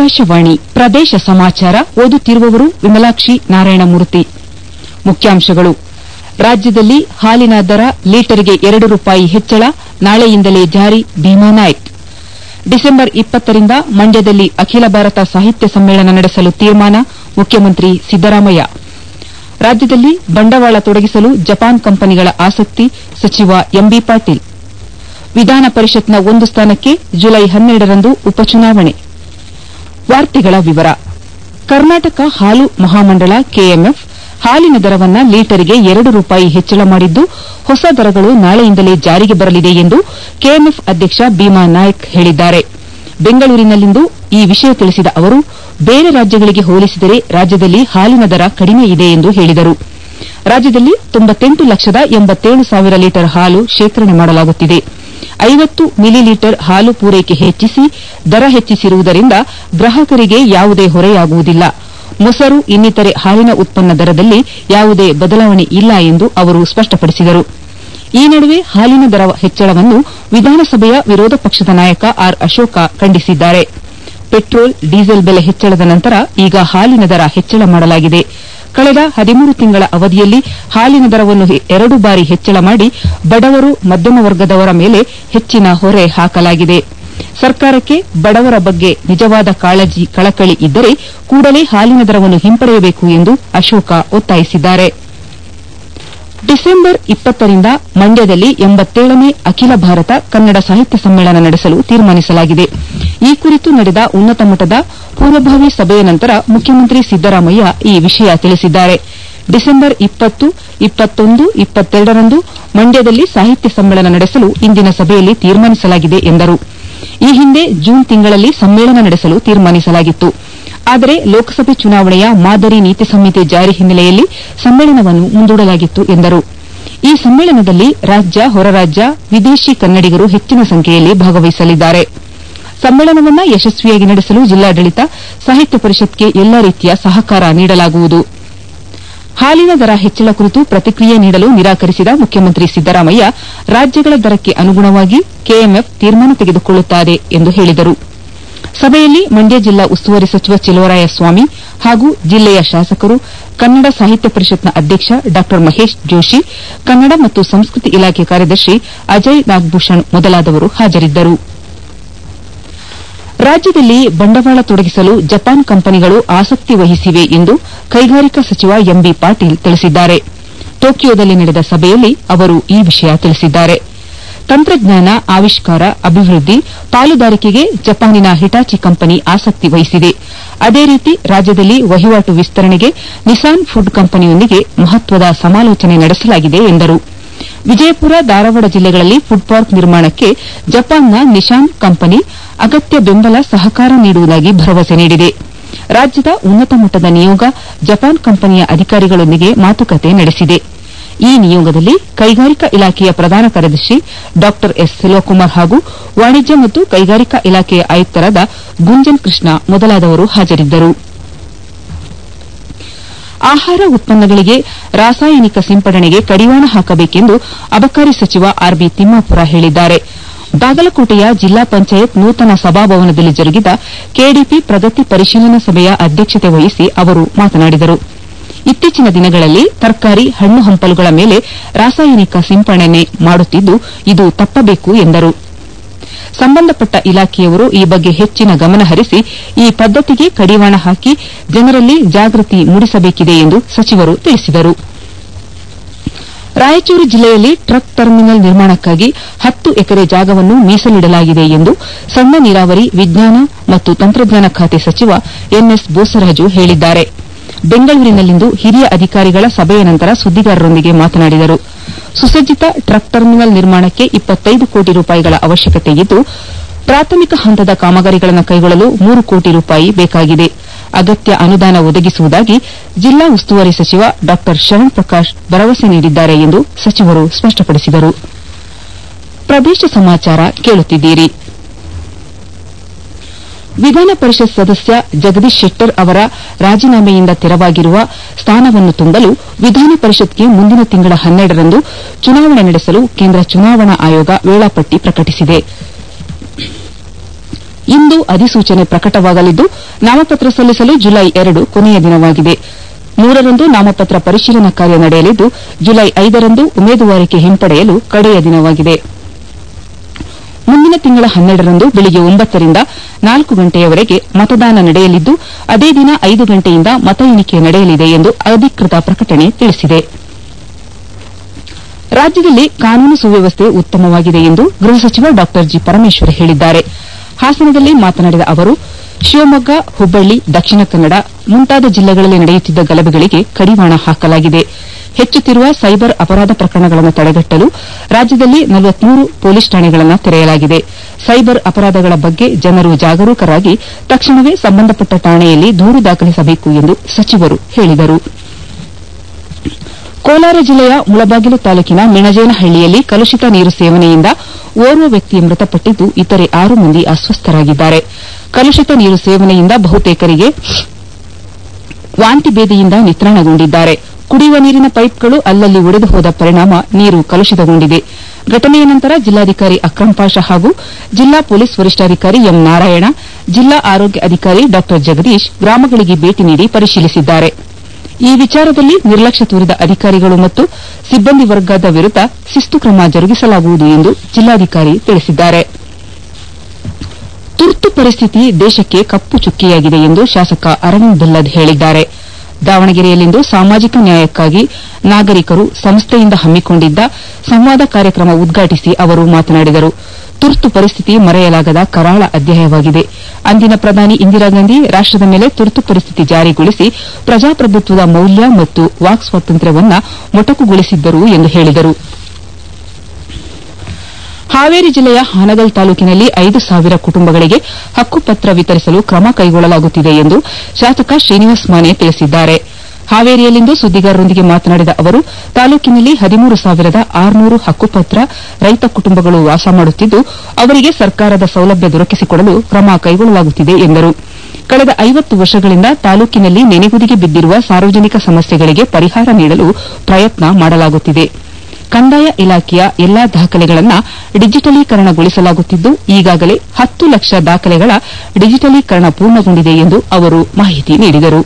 ಆಕಾಶವಾಣಿ ಪ್ರದೇಶ ಸಮಾಚಾರ ಓದುತ್ತಿರುವವರು ವಿಮಲಾಕ್ಷಿ ನಾರಾಯಣಮೂರ್ತಿ ಮುಖ್ಯಾಂಶಗಳು ರಾಜ್ಯದಲ್ಲಿ ಹಾಲಿನ ದರ ಲೀಟರ್ಗೆ ಎರಡು ರೂಪಾಯಿ ಹೆಚ್ಚಳ ನಾಳೆಯಿಂದಲೇ ಜಾರಿ ಭೀಮಾ ನಾಯ್ಕ್ ಡಿಸೆಂಬರ್ ಇಪ್ಪತ್ತರಿಂದ ಮಂಡ್ಯದಲ್ಲಿ ಅಖಿಲ ಭಾರತ ಸಾಹಿತ್ಯ ಸಮ್ಮೇಳನ ನಡೆಸಲು ತೀರ್ಮಾನ ಮುಖ್ಯಮಂತ್ರಿ ಸಿದ್ದರಾಮಯ್ಯ ರಾಜ್ಯದಲ್ಲಿ ಬಂಡವಾಳ ತೊಡಗಿಸಲು ಜಪಾನ್ ಕಂಪನಿಗಳ ಆಸಕ್ತಿ ಸಚಿವ ಎಂಬಿ ಪಾಟೀಲ್ ವಿಧಾನ ಪರಿಷತ್ನ ಒಂದು ಸ್ಥಾನಕ್ಕೆ ಜುಲೈ ಹನ್ನೆರಡರಂದು ಉಪಚುನಾವಣೆ ವಾರ್ತೆಗಳ ವಿವರ ಕರ್ನಾಟಕ ಹಾಲು ಮಹಾಮಂಡಳ ಕೆಎಂಎಫ್ ಹಾಲಿನ ದರವನ್ನು ಲೀಟರ್ಗೆ ಎರಡು ರೂಪಾಯಿ ಹೆಚ್ಚಳ ಮಾಡಿದ್ದು ಹೊಸ ದರಗಳು ನಾಳೆಯಿಂದಲೇ ಜಾರಿಗೆ ಬರಲಿದೆ ಎಂದು ಕೆಎಂಎಫ್ ಅಧ್ಯಕ್ಷ ಭೀಮಾ ನಾಯ್ಕ್ ಹೇಳಿದ್ದಾರೆ ಬೆಂಗಳೂರಿನಲ್ಲಿಂದು ಈ ವಿಷಯ ತಿಳಿಸಿದ ಅವರು ಬೇರೆ ರಾಜ್ಯಗಳಿಗೆ ಹೋಲಿಸಿದರೆ ರಾಜ್ಯದಲ್ಲಿ ಹಾಲಿನ ದರ ಕಡಿಮೆ ಇದೆ ಎಂದು ಹೇಳಿದರು ರಾಜ್ಯದಲ್ಲಿ ಲಕ್ಷದ ಎಂಬತ್ತೇಳು ಸಾವಿರ ಲೀಟರ್ ಹಾಲು ಶೇಖರಣೆ ಮಾಡಲಾಗುತ್ತಿದೆ ಐವತ್ತು ಮಿಲಿ ಲೀಟರ್ ಹಾಲು ಪೂರೈಕೆ ಹೆಚ್ಚಿಸಿ ದರ ಹೆಚ್ಚಿಸಿರುವುದರಿಂದ ಗ್ರಾಹಕರಿಗೆ ಯಾವುದೇ ಹೊರೆಯಾಗುವುದಿಲ್ಲ ಮೊಸರು ಇನ್ನಿತರೆ ಹಾಲಿನ ಉತ್ಪನ್ನ ದರದಲ್ಲಿ ಯಾವುದೇ ಬದಲಾವಣೆ ಇಲ್ಲ ಎಂದು ಅವರು ಸ್ಪಷ್ಟಪಡಿಸಿದರು ಈ ನಡುವೆ ಹಾಲಿನ ದರ ಹೆಚ್ಚಳವನ್ನು ವಿಧಾನಸಭೆಯ ವಿರೋಧ ಪಕ್ಷದ ನಾಯಕ ಆರ್ ಅಶೋಕ ಖಂಡಿಸಿದ್ದಾರೆ ಪೆಟ್ರೋಲ್ ಡೀಸೆಲ್ ಬೆಲೆ ಹೆಚ್ಚಳದ ನಂತರ ಈಗ ಹಾಲಿನ ದರ ಹೆಚ್ಚಳ ಮಾಡಲಾಗಿದೆ ಕಳೆದ ಹದಿಮೂರು ತಿಂಗಳ ಅವಧಿಯಲ್ಲಿ ಹಾಲಿನ ದರವನ್ನು ಎರಡು ಬಾರಿ ಹೆಚ್ಚಳ ಮಾಡಿ ಬಡವರು ಮಧ್ಯಮ ವರ್ಗದವರ ಮೇಲೆ ಹೆಚ್ಚಿನ ಹೊರೆ ಹಾಕಲಾಗಿದೆ ಸರ್ಕಾರಕ್ಕೆ ಬಡವರ ಬಗ್ಗೆ ನಿಜವಾದ ಕಾಳಜಿ ಕಳಕಳಿ ಇದ್ದರೆ ಕೂಡಲೇ ಹಾಲಿನ ದರವನ್ನು ಹಿಂಪಡೆಯಬೇಕು ಎಂದು ಅಶೋಕ ಒತ್ತಾಯಿಸಿದ್ದಾರೆ ಡಿಸೆಂಬರ್ ಇಪ್ಪತ್ತರಿಂದ ಮಂಡ್ಯದಲ್ಲಿ ಎಂಬತ್ತೇಳನೇ ಅಖಿಲ ಭಾರತ ಕನ್ನಡ ಸಾಹಿತ್ಯ ಸಮ್ಮೇಳನ ನಡೆಸಲು ತೀರ್ಮಾನಿಸಲಾಗಿದೆ ಈ ಕುರಿತು ನಡೆದ ಉನ್ನತ ಮಟ್ಟದ ಪೂರ್ವಭಾವಿ ಸಭೆಯ ನಂತರ ಮುಖ್ಯಮಂತ್ರಿ ಸಿದ್ದರಾಮಯ್ಯ ಈ ವಿಷಯ ತಿಳಿಸಿದ್ದಾರೆ ಡಿಸೆಂಬರ್ ಇಪ್ಪತ್ತು ಇಪ್ಪತ್ತೊಂದು ಇಪ್ಪತ್ತೆರಡರಂದು ಮಂಡ್ಯದಲ್ಲಿ ಸಾಹಿತ್ಯ ಸಮ್ಮೇಳನ ನಡೆಸಲು ಇಂದಿನ ಸಭೆಯಲ್ಲಿ ತೀರ್ಮಾನಿಸಲಾಗಿದೆ ಎಂದರು ಈ ಹಿಂದೆ ಜೂನ್ ತಿಂಗಳಲ್ಲಿ ಸಮ್ಮೇಳನ ನಡೆಸಲು ತೀರ್ಮಾನಿಸಲಾಗಿತ್ತು ಆದರೆ ಲೋಕಸಭೆ ಚುನಾವಣೆಯ ಮಾದರಿ ನೀತಿ ಸಂಹಿತೆ ಜಾರಿ ಹಿನ್ನೆಲೆಯಲ್ಲಿ ಸಮ್ಮೇಳನವನ್ನು ಮುಂದೂಡಲಾಗಿತ್ತು ಎಂದರು ಈ ಸಮ್ಮೇಳನದಲ್ಲಿ ರಾಜ್ಯ ಹೊರರಾಜ್ಯ ವಿದೇಶಿ ಕನ್ನಡಿಗರು ಹೆಚ್ಚಿನ ಸಂಖ್ಯೆಯಲ್ಲಿ ಭಾಗವಹಿಸಲಿದ್ದಾರೆ ಸಮ್ಮೇಳನವನ್ನು ಯಶಸ್ವಿಯಾಗಿ ನಡೆಸಲು ಜಿಲ್ಲಾಡಳಿತ ಸಾಹಿತ್ಯ ಪರಿಷತ್ಗೆ ಎಲ್ಲಾ ರೀತಿಯ ಸಹಕಾರ ನೀಡಲಾಗುವುದು ಹಾಲಿನ ದರ ಹೆಚ್ಚಳ ಕುರಿತು ಪ್ರತಿಕ್ರಿಯೆ ನೀಡಲು ನಿರಾಕರಿಸಿದ ಮುಖ್ಯಮಂತ್ರಿ ಸಿದ್ದರಾಮಯ್ಯ ರಾಜ್ಯಗಳ ದರಕ್ಕೆ ಅನುಗುಣವಾಗಿ ಕೆಎಂಎಫ್ ತೀರ್ಮಾನ ತೆಗೆದುಕೊಳ್ಳುತ್ತದೆ ಎಂದು ಹೇಳಿದರು ಸಭೆಯಲ್ಲಿ ಮಂಡ್ಯ ಜಿಲ್ಲಾ ಉಸ್ತುವಾರಿ ಸಚಿವ ಚೆಲುವರಾಯಸ್ವಾಮಿ ಹಾಗೂ ಜಿಲ್ಲೆಯ ಶಾಸಕರು ಕನ್ನಡ ಸಾಹಿತ್ಯ ಪರಿಷತ್ನ ಅಧ್ಯಕ್ಷ ಡಾ ಮಹೇಶ್ ಜೋಷಿ ಕನ್ನಡ ಮತ್ತು ಸಂಸ್ಕೃತಿ ಇಲಾಖೆ ಕಾರ್ಯದರ್ಶಿ ಅಜಯ್ ನಾಗಭೂಷಣ್ ಮೊದಲಾದವರು ಹಾಜರಿದ್ದರು ರಾಜ್ಯದಲ್ಲಿ ಬಂಡವಾಳ ತೊಡಗಿಸಲು ಜಪಾನ್ ಕಂಪನಿಗಳು ಆಸಕ್ತಿ ವಹಿಸಿವೆ ಎಂದು ಕೈಗಾರಿಕಾ ಸಚಿವ ಎಂಬಿ ಪಾಟೀಲ್ ತಿಳಿಸಿದ್ದಾರೆ ಟೋಕಿಯೋದಲ್ಲಿ ನಡೆದ ಸಭೆಯಲ್ಲಿ ಅವರು ಈ ವಿಷಯ ತಿಳಿಸಿದ್ದಾರೆ ತಂತ್ರಜ್ಞಾನ ಆವಿಷ್ಕಾರ ಅಭಿವೃದ್ದಿ ಪಾಲುದಾರಿಕೆಗೆ ಜಪಾನಿನ ಹಿಟಾಚಿ ಕಂಪನಿ ಆಸಕ್ತಿ ವಹಿಸಿದೆ ಅದೇ ರೀತಿ ರಾಜ್ಯದಲ್ಲಿ ವಹಿವಾಟು ವಿಸ್ತರಣೆಗೆ ನಿಸಾನ್ ಫುಡ್ ಕಂಪನಿಯೊಂದಿಗೆ ಮಹತ್ವದ ಸಮಾಲೋಚನೆ ನಡೆಸಲಾಗಿದೆ ಎಂದರು ವಿಜಯಪುರ ಧಾರವಾಡ ಜಿಲ್ಲೆಗಳಲ್ಲಿ ಫುಡ್ ಪಾರ್ಕ್ ನಿರ್ಮಾಣಕ್ಕೆ ಜಪಾನ್ನ ನಿಶಾನ್ ಕಂಪನಿ ಅಗತ್ಯ ಬೆಂಬಲ ಸಹಕಾರ ನೀಡುವುದಾಗಿ ಭರವಸೆ ನೀಡಿದೆ ರಾಜ್ಯದ ಉನ್ನತ ಮಟ್ಟದ ನಿಯೋಗ ಜಪಾನ್ ಕಂಪನಿಯ ಅಧಿಕಾರಿಗಳೊಂದಿಗೆ ಮಾತುಕತೆ ನಡೆಸಿದೆ ಈ ನಿಯೋಗದಲ್ಲಿ ಕೈಗಾರಿಕಾ ಇಲಾಖೆಯ ಪ್ರಧಾನ ಕಾರ್ಯದರ್ಶಿ ಡಾ ಎಸ್ ಸೆಲ್ವಕುಮಾರ್ ಹಾಗೂ ವಾಣಿಜ್ಯ ಮತ್ತು ಕೈಗಾರಿಕಾ ಇಲಾಖೆಯ ಆಯುಕ್ತರಾದ ಗುಂಜನ್ ಕೃಷ್ಣ ಮೊದಲಾದವರು ಹಾಜರಿದ್ದರು ಆಹಾರ ಉತ್ಪನ್ನಗಳಿಗೆ ರಾಸಾಯನಿಕ ಸಿಂಪಡಣೆಗೆ ಕಡಿವಾಣ ಹಾಕಬೇಕೆಂದು ಅಬಕಾರಿ ಸಚಿವ ಆರ್ಬಿ ತಿಮ್ಮಾಪುರ ಹೇಳಿದ್ದಾರೆ ಬಾಗಲಕೋಟೆಯ ಜಿಲ್ಲಾ ಪಂಚಾಯತ್ ನೂತನ ಸಭಾಭವನದಲ್ಲಿ ಜರುಗಿದ ಕೆಡಿಪಿ ಪ್ರಗತಿ ಪರಿಶೀಲನಾ ಸಭೆಯ ಅಧ್ಯಕ್ಷತೆ ವಹಿಸಿ ಅವರು ಮಾತನಾಡಿದರು ಇತ್ತೀಚಿನ ದಿನಗಳಲ್ಲಿ ತರಕಾರಿ ಹಣ್ಣು ಹಂಪಲುಗಳ ಮೇಲೆ ರಾಸಾಯನಿಕ ಸಿಂಪಡಣೆ ಮಾಡುತ್ತಿದ್ದು ಇದು ತಪ್ಪಬೇಕು ಎಂದರು ಸಂಬಂಧಪಟ್ಟ ಇಲಾಖೆಯವರು ಈ ಬಗ್ಗೆ ಹೆಚ್ಚಿನ ಗಮನ ಹರಿಸಿ ಈ ಪದ್ದತಿಗೆ ಕಡಿವಾಣ ಹಾಕಿ ಜನರಲ್ಲಿ ಜಾಗೃತಿ ಮೂಡಿಸಬೇಕಿದೆ ಎಂದು ಸಚಿವರು ತಿಳಿಸಿದರು ರಾಯಚೂರು ಜಿಲ್ಲೆಯಲ್ಲಿ ಟ್ರಕ್ ಟರ್ಮಿನಲ್ ನಿರ್ಮಾಣಕ್ಕಾಗಿ ಹತ್ತು ಎಕರೆ ಜಾಗವನ್ನು ಮೀಸಲಿಡಲಾಗಿದೆ ಎಂದು ಸಣ್ಣ ನೀರಾವರಿ ವಿಜ್ಞಾನ ಮತ್ತು ತಂತ್ರಜ್ಞಾನ ಖಾತೆ ಸಚಿವ ಎನ್ಎಸ್ ಬೋಸರಾಜು ಹೇಳಿದ್ದಾರೆ ಬೆಂಗಳೂರಿನಲ್ಲಿಂದು ಹಿರಿಯ ಅಧಿಕಾರಿಗಳ ಸಭೆಯ ನಂತರ ಸುದ್ದಿಗಾರರೊಂದಿಗೆ ಮಾತನಾಡಿದರು ಸುಸಜ್ಜಿತ ಟ್ರಕ್ ಟರ್ಮಿನಲ್ ನಿರ್ಮಾಣಕ್ಕೆ ಇಪ್ಪತ್ತೈದು ಕೋಟಿ ರೂಪಾಯಿಗಳ ಅವಶ್ಯಕತೆ ಇದ್ದು ಪ್ರಾಥಮಿಕ ಹಂತದ ಕಾಮಗಾರಿಗಳನ್ನು ಕೈಗೊಳ್ಳಲು ಮೂರು ಕೋಟಿ ರೂಪಾಯಿ ಬೇಕಾಗಿದೆ ಅಗತ್ಯ ಅನುದಾನ ಒದಗಿಸುವುದಾಗಿ ಜಿಲ್ಲಾ ಉಸ್ತುವಾರಿ ಸಚಿವ ಡಾ ಶರಣ್ ಪ್ರಕಾಶ್ ಭರವಸೆ ನೀಡಿದ್ದಾರೆ ಎಂದು ಸಚಿವರು ಸ್ಪಷ್ಟಪಡಿಸಿದರು ಪ್ರದೇಶ ಸಮಾಚಾರ ಕೇಳುತ್ತಿದ್ದೀರಿ ವಿಧಾನ ಪರಿಷತ್ ಸದಸ್ಯ ಜಗದೀಶ್ ಶೆಟ್ಟರ್ ಅವರ ರಾಜೀನಾಮೆಯಿಂದ ತೆರವಾಗಿರುವ ಸ್ಥಾನವನ್ನು ತುಂಬಲು ವಿಧಾನ ಪರಿಷತ್ಗೆ ಮುಂದಿನ ತಿಂಗಳ ಹನ್ನೆರಡರಂದು ಚುನಾವಣೆ ನಡೆಸಲು ಕೇಂದ್ರ ಚುನಾವಣಾ ಆಯೋಗ ವೇಳಾಪಟ್ಟಿ ಪ್ರಕಟಿಸಿದೆ ಇಂದು ಅಧಿಸೂಚನೆ ಪ್ರಕಟವಾಗಲಿದ್ದು ನಾಮಪತ್ರ ಸಲ್ಲಿಸಲು ಜುಲೈ ಎರಡು ಕೊನೆಯ ದಿನವಾಗಿದೆ ಮೂರರಂದು ನಾಮಪತ್ರ ಪರಿಶೀಲನಾ ಕಾರ್ಯ ನಡೆಯಲಿದ್ದು ಜುಲೈ ಐದರಂದು ಉಮೇದುವಾರಿಕೆ ಹಿಂಪಡೆಯಲು ಕಡೆಯ ದಿನವಾಗಿದೆ ಮುಂದಿನ ತಿಂಗಳ ಹನ್ನೆರಡರಂದು ಬೆಳಗ್ಗೆ ಒಂಬತ್ತರಿಂದ ನಾಲ್ಕು ಗಂಟೆಯವರೆಗೆ ಮತದಾನ ನಡೆಯಲಿದ್ದು ಅದೇ ದಿನ ಐದು ಗಂಟೆಯಿಂದ ಮತ ಎಣಿಕೆ ನಡೆಯಲಿದೆ ಎಂದು ಅಧಿಕೃತ ಪ್ರಕಟಣೆ ತಿಳಿಸಿದೆ ರಾಜ್ಯದಲ್ಲಿ ಕಾನೂನು ಸುವ್ಯವಸ್ಥೆ ಉತ್ತಮವಾಗಿದೆ ಎಂದು ಗೃಹ ಸಚಿವ ಡಾ ಜಿ ಪರಮೇಶ್ವರ್ ಹೇಳಿದ್ದಾರೆ ಹಾಸನದಲ್ಲಿ ಮಾತನಾಡಿದ ಅವರು ಶಿವಮೊಗ್ಗ ಹುಬ್ಬಳ್ಳಿ ದಕ್ಷಿಣ ಕನ್ನಡ ಮುಂತಾದ ಜಿಲ್ಲೆಗಳಲ್ಲಿ ನಡೆಯುತ್ತಿದ್ದ ಗಲಭೆಗಳಿಗೆ ಕಡಿವಾಣ ಹಾಕಲಾಗಿದೆ ಹೆಚ್ಚುತ್ತಿರುವ ಸೈಬರ್ ಅಪರಾಧ ಪ್ರಕರಣಗಳನ್ನು ತಡೆಗಟ್ಟಲು ರಾಜ್ಯದಲ್ಲಿ ನಲವತ್ಮೂರು ಪೊಲೀಸ್ ಠಾಣೆಗಳನ್ನು ತೆರೆಯಲಾಗಿದೆ ಸೈಬರ್ ಅಪರಾಧಗಳ ಬಗ್ಗೆ ಜನರು ಜಾಗರೂಕರಾಗಿ ತಕ್ಷಣವೇ ಸಂಬಂಧಪಟ್ಟ ಠಾಣೆಯಲ್ಲಿ ದೂರು ದಾಖಲಿಸಬೇಕು ಎಂದು ಸಚಿವರು ಹೇಳಿದರು ಕೋಲಾರ ಜಿಲ್ಲೆಯ ಮುಳಬಾಗಿಲು ತಾಲೂಕಿನ ಮಿಣಜೇನಹಳ್ಳಿಯಲ್ಲಿ ಕಲುಷಿತ ನೀರು ಸೇವನೆಯಿಂದ ಓರ್ವ ವ್ಯಕ್ತಿ ಮೃತಪಟ್ಟಿದ್ದು ಇತರೆ ಆರು ಮಂದಿ ಅಸ್ವಸ್ಥರಾಗಿದ್ದಾರೆ ಕಲುಷಿತ ನೀರು ಸೇವನೆಯಿಂದ ಬಹುತೇಕರಿಗೆ ವಾಂತಿ ಬೇದಿಯಿಂದ ನಿತ್ರಾಣಗೊಂಡಿದ್ದಾರೆ ಕುಡಿಯುವ ನೀರಿನ ಪೈಪ್ಗಳು ಅಲ್ಲಲ್ಲಿ ಒಡೆದು ಹೋದ ಪರಿಣಾಮ ನೀರು ಕಲುಷಿತಗೊಂಡಿದೆ ಘಟನೆಯ ನಂತರ ಜಿಲ್ಲಾಧಿಕಾರಿ ಅಕ್ರಂ ಪಾಷ ಹಾಗೂ ಜಿಲ್ಲಾ ಪೊಲೀಸ್ ವರಿಷ್ಠಾಧಿಕಾರಿ ಎಂ ನಾರಾಯಣ ಜಿಲ್ಲಾ ಆರೋಗ್ಯ ಅಧಿಕಾರಿ ಡಾ ಜಗದೀಶ್ ಗ್ರಾಮಗಳಿಗೆ ಭೇಟಿ ನೀಡಿ ಪರಿಶೀಲಿಸಿದ್ದಾರೆ ಈ ವಿಚಾರದಲ್ಲಿ ನಿರ್ಲಕ್ಷ್ಯ ತೋರಿದ ಅಧಿಕಾರಿಗಳು ಮತ್ತು ಸಿಬ್ಬಂದಿ ವರ್ಗದ ವಿರುದ್ದ ಶಿಸ್ತು ಕ್ರಮ ಜರುಗಿಸಲಾಗುವುದು ಎಂದು ಜಿಲ್ಲಾಧಿಕಾರಿ ತಿಳಿಸಿದ್ದಾರೆ ತುರ್ತು ಪರಿಸ್ಥಿತಿ ದೇಶಕ್ಕೆ ಕಪ್ಪು ಚುಕ್ಕಿಯಾಗಿದೆ ಎಂದು ಶಾಸಕ ಅರವಿಂದ್ ಬೆಲ್ಲದ್ ಹೇಳಿದ್ದಾರೆ ದಾವಣಗೆರೆಯಲ್ಲಿಂದು ಸಾಮಾಜಿಕ ನ್ಯಾಯಕ್ಕಾಗಿ ನಾಗರಿಕರು ಸಂಸ್ಥೆಯಿಂದ ಹಮ್ಮಿಕೊಂಡಿದ್ದ ಸಂವಾದ ಕಾರ್ಯಕ್ರಮ ಉದ್ಘಾಟಿಸಿ ಅವರು ಮಾತನಾಡಿದರು ತುರ್ತು ಪರಿಸ್ಥಿತಿ ಮರೆಯಲಾಗದ ಕರಾಳ ಅಧ್ಯಾಯವಾಗಿದೆ ಅಂದಿನ ಪ್ರಧಾನಿ ಇಂದಿರಾಗಾಂಧಿ ರಾಷ್ಟದ ಮೇಲೆ ತುರ್ತು ಪರಿಸ್ಥಿತಿ ಜಾರಿಗೊಳಿಸಿ ಪ್ರಜಾಪ್ರಭುತ್ವದ ಮೌಲ್ಯ ಮತ್ತು ವಾಕ್ ಸ್ವಾತಂತ್ರ್ಯವನ್ನ ಮೊಟಕುಗೊಳಿಸಿದ್ದರು ಎಂದು ಹೇಳಿದರು ಹಾವೇರಿ ಜಿಲ್ಲೆಯ ಹಾನಗಲ್ ತಾಲೂಕಿನಲ್ಲಿ ಐದು ಸಾವಿರ ಕುಟುಂಬಗಳಿಗೆ ಹಕ್ಕುಪತ್ರ ವಿತರಿಸಲು ಕ್ರಮ ಕೈಗೊಳ್ಳಲಾಗುತ್ತಿದೆ ಎಂದು ಶಾಸಕ ಶ್ರೀನಿವಾಸ ಮಾನೆ ತಿಳಿಸಿದ್ದಾರೆ ಹಾವೇರಿಯಲ್ಲಿಂದು ಸುದ್ದಿಗಾರರೊಂದಿಗೆ ಮಾತನಾಡಿದ ಅವರು ತಾಲೂಕಿನಲ್ಲಿ ಹದಿಮೂರು ಸಾವಿರದ ಆರುನೂರು ಹಕ್ಕುಪತ್ರ ರೈತ ಕುಟುಂಬಗಳು ವಾಸ ಮಾಡುತ್ತಿದ್ದು ಅವರಿಗೆ ಸರ್ಕಾರದ ಸೌಲಭ್ಯ ದೊರಕಿಸಿಕೊಡಲು ಕ್ರಮ ಕೈಗೊಳ್ಳಲಾಗುತ್ತಿದೆ ಎಂದರು ಕಳೆದ ಐವತ್ತು ವರ್ಷಗಳಿಂದ ತಾಲೂಕಿನಲ್ಲಿ ನೆನೆಗುದಿಗೆ ಬಿದ್ದಿರುವ ಸಾರ್ವಜನಿಕ ಸಮಸ್ಯೆಗಳಿಗೆ ಪರಿಹಾರ ನೀಡಲು ಪ್ರಯತ್ನ ಮಾಡಲಾಗುತ್ತಿದೆ ಕಂದಾಯ ಇಲಾಖೆಯ ಎಲ್ಲಾ ದಾಖಲೆಗಳನ್ನು ಡಿಜಿಟಲೀಕರಣಗೊಳಿಸಲಾಗುತ್ತಿದ್ದು ಈಗಾಗಲೇ ಹತ್ತು ಲಕ್ಷ ದಾಖಲೆಗಳ ಡಿಜಿಟಲೀಕರಣ ಪೂರ್ಣಗೊಂಡಿದೆ ಎಂದು ಅವರು ಮಾಹಿತಿ ನೀಡಿದರು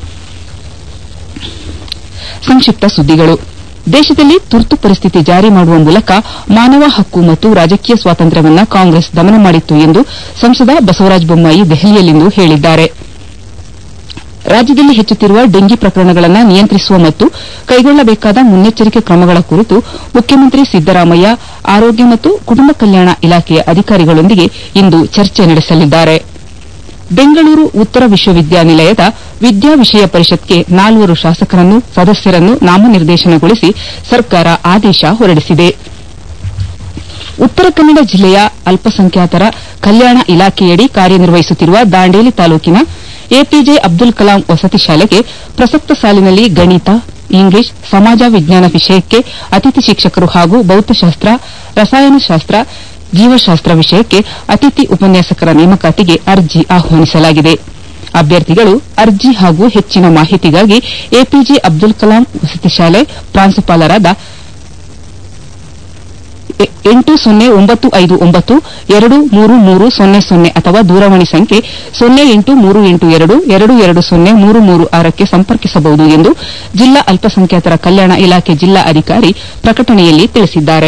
ಸಂಕ್ಷಿಪ್ತ ಸುದ್ದಿಗಳು ದೇಶದಲ್ಲಿ ತುರ್ತು ಪರಿಸ್ಥಿತಿ ಜಾರಿ ಮಾಡುವ ಮೂಲಕ ಮಾನವ ಹಕ್ಕು ಮತ್ತು ರಾಜಕೀಯ ಸ್ವಾತಂತ್ರ್ಯವನ್ನ ಕಾಂಗ್ರೆಸ್ ದಮನ ಮಾಡಿತ್ತು ಎಂದು ಸಂಸದ ಬಸವರಾಜ ಬೊಮ್ಮಾಯಿ ದೆಹಲಿಯಲ್ಲಿಂದು ಹೇಳಿದ್ದಾರೆ ರಾಜ್ಯದಲ್ಲಿ ಹೆಚ್ಚುತ್ತಿರುವ ಡೆಂಗಿ ಪ್ರಕರಣಗಳನ್ನು ನಿಯಂತ್ರಿಸುವ ಮತ್ತು ಕೈಗೊಳ್ಳಬೇಕಾದ ಮುನ್ನೆಚ್ಚರಿಕೆ ಕ್ರಮಗಳ ಕುರಿತು ಮುಖ್ಯಮಂತ್ರಿ ಸಿದ್ದರಾಮಯ್ಯ ಆರೋಗ್ಯ ಮತ್ತು ಕುಟುಂಬ ಕಲ್ಯಾಣ ಇಲಾಖೆಯ ಅಧಿಕಾರಿಗಳೊಂದಿಗೆ ಇಂದು ಚರ್ಚೆ ನಡೆಸಲಿದ್ದಾರೆ ಬೆಂಗಳೂರು ಉತ್ತರ ವಿಶ್ವವಿದ್ಯಾನಿಲಯದ ವಿದ್ಯಾ ವಿಷಯ ಪರಿಷತ್ಗೆ ನಾಲ್ವರು ಶಾಸಕರನ್ನು ಸದಸ್ಯರನ್ನು ನಾಮನಿರ್ದೇಶನಗೊಳಿಸಿ ಸರ್ಕಾರ ಆದೇಶ ಹೊರಡಿಸಿದೆ ಉತ್ತರ ಕನ್ನಡ ಜಿಲ್ಲೆಯ ಅಲ್ಪಸಂಖ್ಯಾತರ ಕಲ್ಯಾಣ ಇಲಾಖೆಯಡಿ ಕಾರ್ಯನಿರ್ವಹಿಸುತ್ತಿರುವ ದಾಂಡೇಲಿ ತಾಲೂಕಿನ ಎಪಿಜೆ ಅಬ್ದುಲ್ ಕಲಾಂ ವಸತಿ ಶಾಲೆಗೆ ಪ್ರಸಕ್ತ ಸಾಲಿನಲ್ಲಿ ಗಣಿತ ಇಂಗ್ಲಿಷ್ ಸಮಾಜ ವಿಜ್ಞಾನ ವಿಷಯಕ್ಕೆ ಅತಿಥಿ ಶಿಕ್ಷಕರು ಹಾಗೂ ಭೌತಶಾಸ್ತ್ರ ರಸಾಯನಶಾಸ್ತ್ರ ಜೀವಶಾಸ್ತ್ರ ವಿಷಯಕ್ಕೆ ಅತಿಥಿ ಉಪನ್ಯಾಸಕರ ನೇಮಕಾತಿಗೆ ಅರ್ಜಿ ಆಹ್ವಾನಿಸಲಾಗಿದೆ ಅಭ್ಯರ್ಥಿಗಳು ಅರ್ಜಿ ಹಾಗೂ ಹೆಚ್ಚಿನ ಮಾಹಿತಿಗಾಗಿ ಎಪಿಜೆ ಅಬ್ದುಲ್ ಕಲಾಂ ವಸತಿ ಶಾಲೆ ಪ್ರಾಂಶುಪಾಲರಾದ ಎಂಟು ಸೊನ್ನೆ ಒಂಬತ್ತು ಐದು ಒಂಬತ್ತು ಎರಡು ಮೂರು ಮೂರು ಸೊನ್ನೆ ಸೊನ್ನೆ ಅಥವಾ ದೂರವಾಣಿ ಸಂಖ್ಯೆ ಸೊನ್ನೆ ಎಂಟು ಮೂರು ಎಂಟು ಎರಡು ಎರಡು ಎರಡು ಸೊನ್ನೆ ಮೂರು ಮೂರು ಆರಕ್ಕೆ ಸಂಪರ್ಕಿಸಬಹುದು ಎಂದು ಜಿಲ್ಲಾ ಅಲ್ಪಸಂಖ್ಯಾತರ ಕಲ್ಯಾಣ ಇಲಾಖೆ ಜಿಲ್ಲಾ ಅಧಿಕಾರಿ ಪ್ರಕಟಣೆಯಲ್ಲಿ ತಿಳಿಸಿದ್ದಾರೆ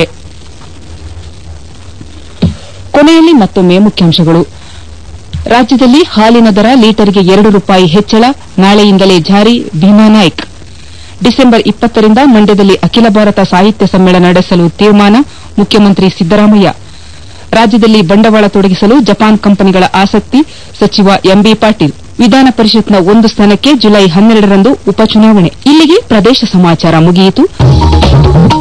ಕೊನೆಯಲ್ಲಿ ಮತ್ತೊಮ್ಮೆ ಮುಖ್ಯಾಂಶಗಳು ರಾಜ್ಯದಲ್ಲಿ ಹಾಲಿನ ದರ ಲೀಟರ್ಗೆ ಎರಡು ರೂಪಾಯಿ ಹೆಚ್ಚಳ ನಾಳೆಯಿಂದಲೇ ಜಾರಿ ಭೀಮಾ ನಾಯ್ಕ್ ಡಿಸೆಂಬರ್ ಇಪ್ಪತ್ತರಿಂದ ಮಂಡ್ಯದಲ್ಲಿ ಅಖಿಲ ಭಾರತ ಸಾಹಿತ್ಯ ಸಮ್ಮೇಳನ ನಡೆಸಲು ತೀರ್ಮಾನ ಮುಖ್ಯಮಂತ್ರಿ ಸಿದ್ದರಾಮಯ್ಯ ರಾಜ್ಯದಲ್ಲಿ ಬಂಡವಾಳ ತೊಡಗಿಸಲು ಜಪಾನ್ ಕಂಪನಿಗಳ ಆಸಕ್ತಿ ಸಚಿವ ಎಂಬಿ ಪಾಟೀಲ್ ವಿಧಾನ ಪರಿಷತ್ನ ಒಂದು ಸ್ಥಾನಕ್ಕೆ ಜುಲೈ ಹನ್ನೆರಡರಂದು ಉಪಚುನಾವಣೆ ಇಲ್ಲಿಗೆ ಪ್ರದೇಶ ಸಮಾಚಾರ ಮುಗಿಯಿತು